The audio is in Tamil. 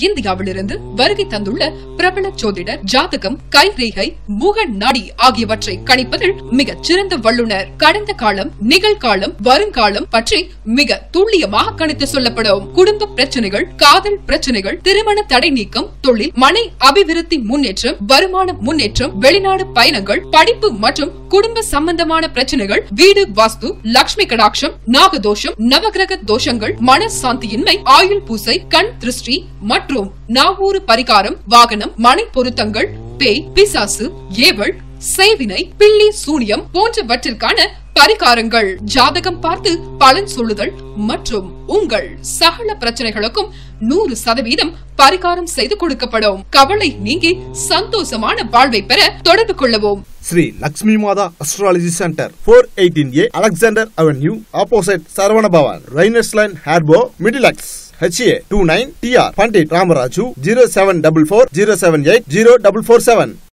இந்தியாவிலிருந்து வருகை தந்துள்ள பிரபல ஜோதிடர் ஜாதகம் கைரேகை முக நாடி ஆகியவற்றை கணிப்பதில் மிகச் சிறந்த வல்லுனர் கடந்த காலம் நிகழ்காலம் வருங்காலம் பற்றி மிக துல்லியமாக கணித்து சொல்லப்படும் குடும்ப பிரச்சனைகள் காதல் பிரச்சனைகள் திருமண தடை நீக்கம் தொழில் மனை அபிவிருத்தி முன்னேற்றம் வருமான முன்னேற்றம் வெளிநாடு பயணங்கள் படிப்பு மற்றும் குடும்ப சம்பந்தமான பிரச்சனைகள் வீடு வாஸ்து லக்ஷ்மி கடாட்சம் நாகதோஷம் நவகிரக தோஷங்கள் மனசாந்தியின்மை ஆயுள் பூசை கண் திருஷ்டி மற்றும் நாவூறு பரிகாரம் வாகனம் மனை பொருத்தங்கள் பேய் பிசாசு ஏவல் செய்வினை பில்லி சூனியம் போன்றவற்றிற்கான பரிகாரங்கள் ஜாதகம் பார்த்து பலன் சொல்லுதல் மற்றும் உங்கள் சகல பிரச்சனைகளுக்கும் நூறு சதவீதம் பரிகாரம் செய்து கொடுக்கப்படும் கவலை நீங்கி சந்தோஷமான வாழ்வை பெற தொடர்பு கொள்ளவும் Sri Lakshmi Mata astrology centre four eighteen A Alexander avenue opposite Saravana Bhavan Rayners lane Harrow Middlesex HA two nine TR Pandit Ramaraju zero seven double four zero seven eight zero double four seven